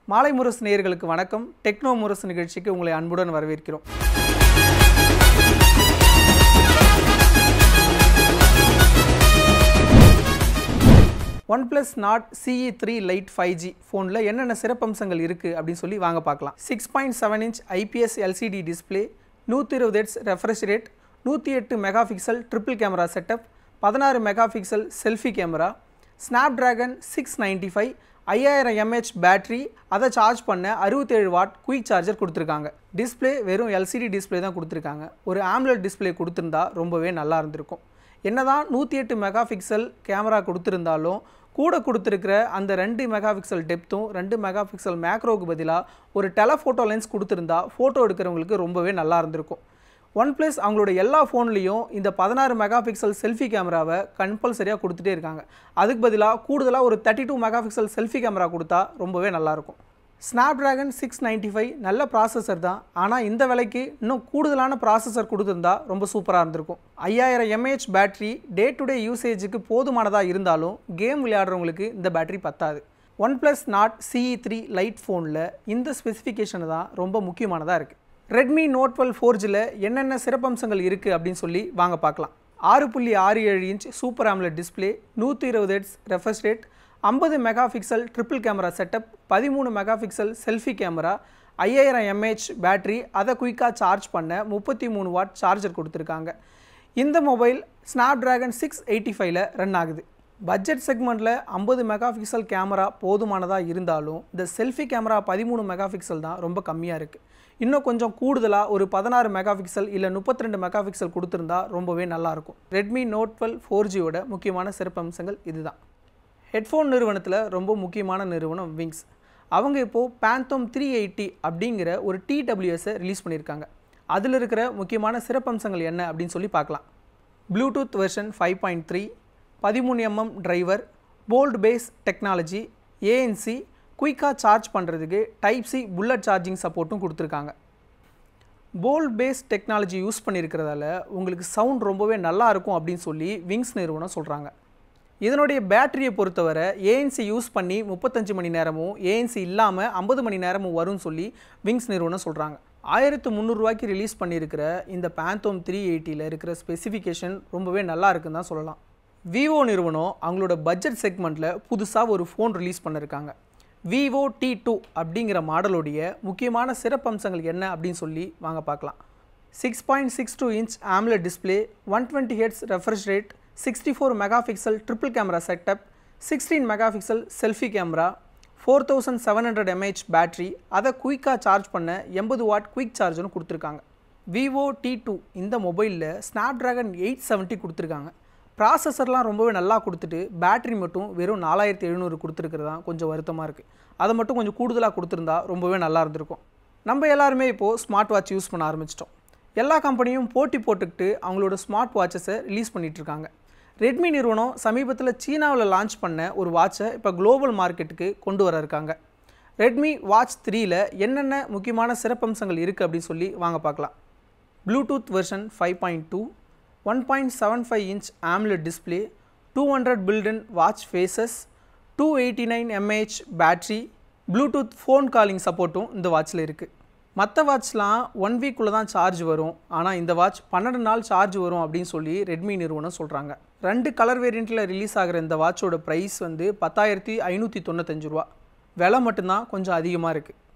மாலை முரசு நேயர்களுக்கு வணக்கம் டெக்னோ முரசு நிகழ்ச்சிக்கு உங்களை அன்புடன் வரவேற்கிறோம் OnePlus Nord CE three Lite five G ஃபோனில் என்னென்ன சிறப்பம்சங்கள் இருக்குது அப்படின்னு சொல்லி வாங்க பார்க்கலாம் six point seven inch IPS LCD display நூற்றி இருபது ஹெட்ஸ் ரெஃப்ரெஷ் ரேட் நூற்றி எட்டு megapixel triple camera setup பதினாறு megapixel selfie camera Snapdragon six ninety five ஐயாயிரம் எம்ஹெச் பேட்டரி அதை சார்ஜ் பண்ண அறுபத்தேழு வாட் குயிக் சார்ஜர் கொடுத்துருக்காங்க டிஸ்பிளே வெறும் எல்சிடி டிஸ்பிளே தான் கொடுத்துருக்காங்க ஒரு ஆம்லெட் டிஸ்பிளே கொடுத்துருந்தா ரொம்பவே நல்லா இருந்திருக்கும் என்னதான் நூற்றி எட்டு மெகா பிக்சல் கேமரா கொடுத்துருந்தாலும் கூட கொடுத்துருக்கிற அந்த ரெண்டு மெகா பிக்சல் டெப்த்தும் ரெண்டு மெகா பிக்சல் மேக்ரோவுக்கு பதிலாக ஒரு டெலஃபோட்டோ லென்ஸ் கொடுத்துருந்தா ஃபோட்டோ எடுக்கிறவங்களுக்கு ரொம்பவே நல்லா இருந்திருக்கும் ஒன் ப்ளஸ் அவங்களோட எல்லா ஃபோன்லேயும் இந்த பதினாறு மெகா பிக்சல் செல்ஃபி கேமராவை கம்பல்சரியாக கொடுத்துட்டே இருக்காங்க அதுக்கு பதிலாக கூடுதலாக ஒரு thirty two megapixel selfie camera கொடுத்தா ரொம்பவே நல்லாயிருக்கும் Snapdragon six ninety five நல்ல ப்ராசஸர் தான் ஆனால் இந்த விலைக்கு இன்னும் கூடுதலான ப்ராசஸர் கொடுத்துருந்தா ரொம்ப சூப்பராக இருந்திருக்கும் ஐயாயிரம் mAh battery day to day யூசேஜுக்கு போதுமானதாக இருந்தாலும் கேம் விளையாடுறவங்களுக்கு இந்த பேட்டரி பத்தாது OnePlus Nord CE three Lite ஃபோனில் இந்த ஸ்பெசிஃபிகேஷன் தான் ரொம்ப முக்கியமானதாக இருக்குது ரெட்மி நோட் டுவெல் ஃபோர்ஜில் என்னென்ன சிறப்பம்சங்கள் இருக்குது அப்படின்னு சொல்லி வாங்க பார்க்கலாம் ஆறு புள்ளி ஆறு ஏழு இன்ச் சூப்பர் ஆம்லெட் டிஸ்பிளே நூற்றி இருபது ஹெட்ஸ் ரெஃப்ரெஷ் ரேட் ஐம்பது megapixel triple camera setup பதிமூணு மெகா பிக்சல் செல்ஃபி கேமரா ஐயாயிரம் எம்ஏஹெச் பேட்டரி அதை குயிக்காக சார்ஜ் பண்ண முப்பத்தி மூணு வாட் சார்ஜர் கொடுத்துருக்காங்க இந்த mobile Snapdragon six eighty ஃபைவ்ல ரன் ஆகுது பட்ஜெட் செக்மெண்ட்டில் ஐம்பது மெகா பிக்சல் கேமரா போதுமானதாக இருந்தாலும் இந்த செல்ஃபி கேமரா பதிமூணு மெகா பிக்சல் தான் ரொம்ப கம்மியாக இருக்குது இன்னும் கொஞ்சம் கூடுதலாக ஒரு பதினாறு மெகா பிக்சல் இல்லை முப்பத்தி ரெண்டு மெகா பிக்சல் கொடுத்துருந்தா ரொம்பவே நல்லாயிருக்கும் ரெட்மி நோட் டுவெல் ஃபோர் ஜியோட முக்கியமான சிறப்பம்சங்கள் இதுதான் ஹெட்ஃபோன் நிறுவனத்தில் ரொம்ப முக்கியமான நிறுவனம் விங்ஸ் அவங்க இப்போது பேந்தோம் த்ரீ எயிட்டி அப்படிங்கிற ஒரு டிடபிள்யூஎஸை ரிலீஸ் பண்ணியிருக்காங்க அதில் இருக்கிற முக்கியமான சிறப்பம்சங்கள் என்ன அப்படின்னு சொல்லி பார்க்கலாம் Bluetooth version five point three பதிமூணு mm driver bolt bass technology ANC குயிக்காக சார்ஜ் பண்ணுறதுக்கு டைப் சி புல்லட் சார்ஜிங் சப்போர்ட்டும் கொடுத்துருக்காங்க போல்ட் பேஸ் டெக்னாலஜி யூஸ் பண்ணியிருக்கிறதால உங்களுக்கு சவுண்ட் ரொம்பவே நல்லா இருக்கும் அப்படின்னு சொல்லி விங்ஸ் நிறுவனம் சொல்கிறாங்க இதனுடைய பேட்டரியை பொறுத்தவரை ஏஎன்சி யூஸ் பண்ணி முப்பத்தஞ்சு மணி நேரமும் ஏஎன்சி இல்லாமல் ஐம்பது மணி நேரமும் வரும்னு சொல்லி விங்ஸ் நிறுவனம் சொல்கிறாங்க ஆயிரத்து முந்நூறுரூவாய்க்கு ரிலீஸ் பண்ணியிருக்கிற இந்த பேந்தோம் த்ரீ எயிட்டியில் இருக்கிற ஸ்பெசிஃபிகேஷன் ரொம்பவே நல்லா இருக்குன்னு தான் சொல்லலாம் விவோ நிறுவனம் அவங்களோட பட்ஜெட் செக்மெண்ட்டில் புதுசாக ஒரு ஃபோன் ரிலீஸ் பண்ணியிருக்காங்க விவோ டி டூ அப்படிங்கிற மாடலுடைய முக்கியமான சிறப்பம்சங்கள் என்ன அப்படின்னு சொல்லி வாங்க பார்க்கலாம் six point six two inch AMOLED display one twenty hertz refresh rate sixty four megapixel triple camera setup sixteen megapixel selfie camera four thousand seven hundred mAh battery அதை குயிக்காக சார்ஜ் பண்ண எண்பது what quick சார்ஜர்னு கொடுத்துருக்காங்க Vivo T two இந்த மொபைலில் snap dragon eight seventy கொடுத்துருக்காங்க ப்ராசஸர்லாம் ரொம்பவே நல்லா கொடுத்துட்டு பேட்டரி மட்டும் வெறும் நாலாயிரத்தி எழுநூறு கொடுத்துருக்கிறது தான் கொஞ்சம் வருத்தமாக இருக்குது அதை மட்டும் கொஞ்சம் கூடுதலாக கொடுத்துருந்தா ரொம்பவே நல்லா இருந்திருக்கும் நம்ம எல்லாருமே இப்போது ஸ்மார்ட் வாட்ச் யூஸ் பண்ண ஆரம்பிச்சிட்டோம் எல்லா கம்பெனியும் போட்டி போட்டுக்கிட்டு அவங்களோட ஸ்மார்ட் வாட்சஸை ரிலீஸ் பண்ணிகிட்ருக்காங்க ரெட்மி நிறுவனம் சமீபத்தில் சீனாவில் லான்ச் பண்ண ஒரு வாட்சை இப்போ குளோபல் மார்க்கெட்டுக்கு கொண்டு வர இருக்காங்க ரெட்மி வாட்ச் த்ரீயில் என்னென்ன முக்கியமான சிறப்பம்சங்கள் இருக்குது அப்படின்னு சொல்லி வாங்க பார்க்கலாம் Bluetooth version five point two one point seven five inch AMOLED display two hundred built in watch faces two eighty nine mAh battery Bluetooth phone calling சப்போர்ட்டும் இந்த வாட்சில் இருக்குது மற்ற வாட்ச்லாம் ஒன் வீக்குள்ளே தான் சார்ஜ் வரும் ஆனால் இந்த வாட்ச் பன்னெண்டு நாள் சார்ஜ் வரும் அப்படின்னு சொல்லி ரெட்மி நிறுவனம் சொல்கிறாங்க ரெண்டு கலர் வேரியண்ட்டில் ரிலீஸ் ஆகிற இந்த வாட்சோட ப்ரைஸ் வந்து பத்தாயிரத்தி ஐநூற்றி தொண்ணூத்தஞ்சு ரூபா விலை மட்டும்தான் கொஞ்சம் அதிகமாக இருக்குது